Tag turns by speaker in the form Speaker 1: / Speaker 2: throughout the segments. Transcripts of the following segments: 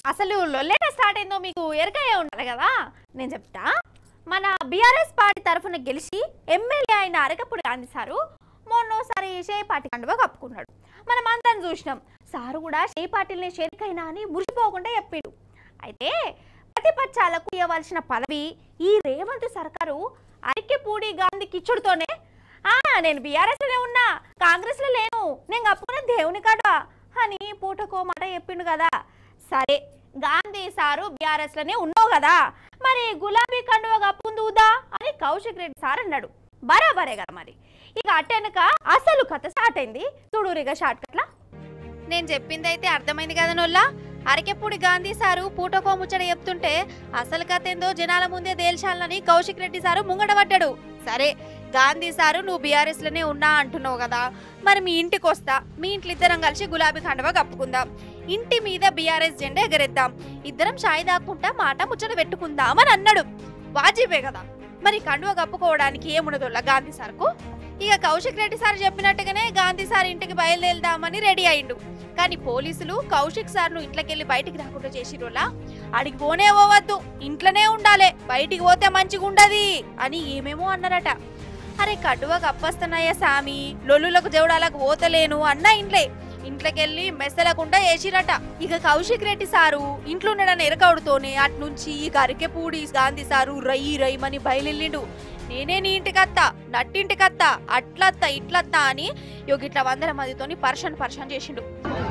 Speaker 1: అసలు లొల్లేట స్టార్ట్ అయిందో మీకు ఎరకయ్యే ఉండాలి కదా నేను చెప్తా మన బీఆర్ఎస్ పార్టీ తరఫున గెలిచి ఎమ్మెల్యే అయిన అరకప్పుడు గాంధీ సారు మొన్నోసారి షే పార్టీ కండువా కప్పుకున్నాడు మనం అందరం చూసినాం సారు కూడా షే పార్టీలనే షేరికైనా అని మురిసిపోకుండా చెప్పాడు అయితే ప్రతిపక్షాలకు ఇవ్వాల్సిన పదవి ఈ రేవంత్ సర్కారు అరికెపూడి గాంధీ కిచ్చుడుతోనే ఆ నేను బీఆర్ఎస్లోనే ఉన్నా కాంగ్రెస్లో లేను నేను కప్పుకున్న దేవుని కాడ అని పూటకో మాట చెప్పిండు కదా సరే గాంధీ సారు బీఆర్ఎస్ లోనే ఉన్నావు కదా మరి గులాబీ కండువ కప్పుందుదా అని కౌశిక్ రెడ్డి సార్ అన్నాడు బరాబరే కదా మరి ఇక అట్టెనక అసలు కథ స్టార్ట్ అయింది చూడురిగా షార్ట్ కట్లా నేను చెప్పింది అయితే అర్థమైంది కదా నొల్లా అరకెప్పుడు గాంధీ సారు పూటకో ముచ్చట చెప్తుంటే అసలు కథ ఏందో జనాల ముందే తేల్చాలని కౌశిక్ రెడ్డి సారు ముంగడబడ్డాడు సరే గాంధీ సారు నువ్వు బీఆర్ఎస్ లోనే ఉన్నా అంటున్నావు కదా మరి మీ ఇంటికి వస్తా మీ ఇంట్లో ఇద్దరం కలిసి గులాబీ కండవ కప్పుకుందాం ఇంటి మీద బీఆర్ఎస్ జెండా ఎగరేద్దాం ఇద్దరం షాయి దాక్కుంటా మాట ముచ్చట పెట్టుకుందాం అని అన్నాడు వాజిబే కదా మరి కండువ కప్పుకోవడానికి ఏముండదోళ్ళ గాంధీ సార్కు ఇక కౌశిక్ రెడ్డి సార్ చెప్పినట్టుగానే గాంధీ సార్ ఇంటికి బయలుదేరుదామని రెడీ అయిండు కానీ పోలీసులు కౌశిక్ సార్ను ఇంట్లోకెళ్ళి బయటికి రాకుండా చేసిరోలా అడిగి పోనే పోవద్దు ఇంట్లోనే ఉండాలి బయటికి పోతే మంచిగా ఉండదు అని ఏమేమో అన్నారట అరే కడువ కప్పస్తున్నాయా సామి లొల్లులకు జవడాలకు పోతలేను అన్న ఇంట్లే ఇంట్లోకెళ్ళి మెసలకుండా వేసిరట ఇక కౌశిక్ రెడ్డి సారు ఇంట్లో ఉండడని ఎరకవుడుతోనే అట్నుంచి గరికెపూడి గాంధీ సారు రై రైమని బయలుల్లిండు నేనే నీ ఇంటికత్తా నట్టింటికత్తా అట్లత్తా ఇట్లత్తా అని యోగిట్ల వందల మందితోని పర్షన్ పర్షన్ చేసిండు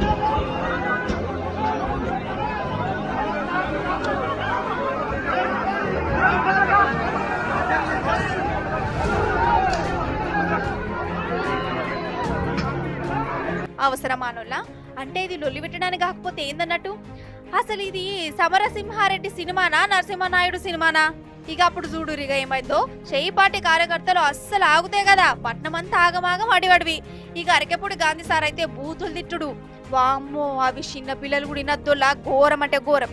Speaker 1: అవసరమానోళ్ళ అంటే ఇది లొల్లి పెట్టడానికి కాకపోతే ఏందన్నట్టు అసలు ఇది సమరసింహారెడ్డి సినిమానా నరసింహనాయుడు సినిమానా ఇక అప్పుడు చూడు ఇక ఏమైందో పార్టీ కార్యకర్తలు అస్సలు ఆగుతే కదా పట్నమంతా ఆగమాగం అడివడివి ఇక అరకెప్పుడు గాంధీ సార్ అయితే బూతులు తిట్టుడు వామ్మో అవి చిన్న పిల్లలు కూడా ఇనద్దులా ఘోరం అంటే ఘోరం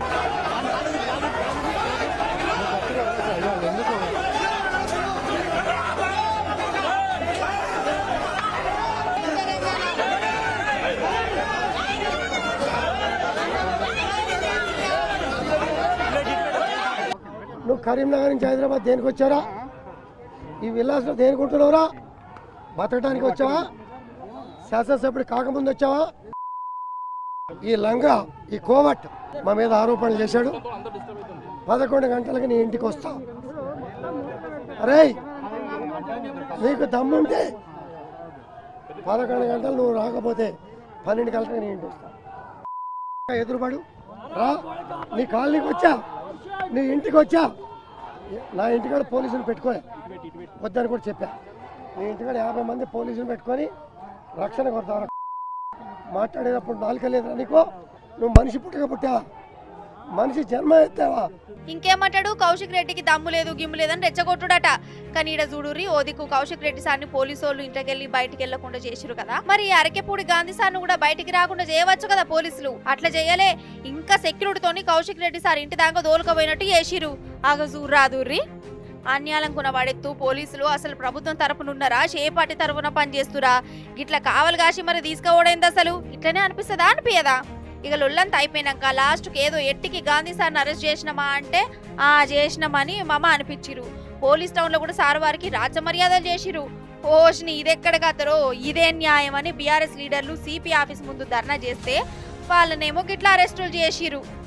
Speaker 2: నువ్వు కరీంనగర్ నుంచి హైదరాబాద్ దేనికి వచ్చారా ఈ విలాస్లో దేనికి ఉంటున్నావురా బతకడానికి వచ్చావా శాసనసభ్యుడు కాకముందు వచ్చావా ఈ లంగా ఈ కోవట్ మా మీద ఆరోపణలు చేశాడు పదకొండు గంటలకు నీ ఇంటికి వస్తా అరే నీకు దమ్ముంటే పదకొండు గంటలు నువ్వు రాకపోతే పన్నెండు గంటలకు నీ ఇంటికి వస్తా ఎదురుపడు రా నీ కాలనీకి వచ్చా నీ ఇంటికి వచ్చా నా ఇంటికాడ పోలీసులు పెట్టుకోలే వద్దని కూడా చెప్పా నీ ఇంటికాడ యాభై మంది పోలీసులు పెట్టుకొని రక్షణ కొడతారు మాట్లాడేటప్పుడు నాలుక లేదురా నీకు నువ్వు మనిషి పుట్టక పుట్టావా మనిషి జన్మ ఎత్తావా
Speaker 1: ఇంకేమంటాడు కౌశిక్ రెడ్డికి దమ్ము లేదు గిమ్ము లేదని రెచ్చగొట్టుడట కానీ ఈడ చూడురి ఓదికు కౌశిక్ రెడ్డి సార్ని పోలీసు వాళ్ళు ఇంట్లోకెళ్ళి బయటికి వెళ్లకుండా చేసిరు కదా మరి అరకెపూడి గాంధీ సార్ను కూడా బయటికి రాకుండా చేయవచ్చు కదా పోలీసులు అట్లా చేయలే ఇంకా సెక్యూరిటీతోని కౌశిక్ రెడ్డి సార్ ఇంటి దాకా దోలుకపోయినట్టు చేసిరు ఆగ చూర్రాదుర్రి అన్యాలంకున్న వాడెత్తు పోలీసులు అసలు ప్రభుత్వం తరపునున్నారా ఏ పార్టీ తరపున పనిచేస్తురా గిట్లా కావాలి కాసి మరి తీసుకోవడైంది అసలు ఇట్లనే అనిపిస్తుందా అనిపించదా ఇక లొల్లంతా అయిపోయినాక లాస్ట్కి ఏదో ఎట్టికి గాంధీ సార్ని అరెస్ట్ చేసినామా అంటే ఆ చేసినామని మమ అనిపించిరు పోలీస్ టౌన్లో కూడా సార్ వారికి రాజ్య మర్యాదలు చేసిరు ఓష్ని ఇదెక్కడ కదరో ఇదే న్యాయం అని బీఆర్ఎస్ లీడర్లు సిపి ఆఫీస్ ముందు ధర్నా చేస్తే వాళ్ళనేమో గిట్లా అరెస్టులు చేసిరు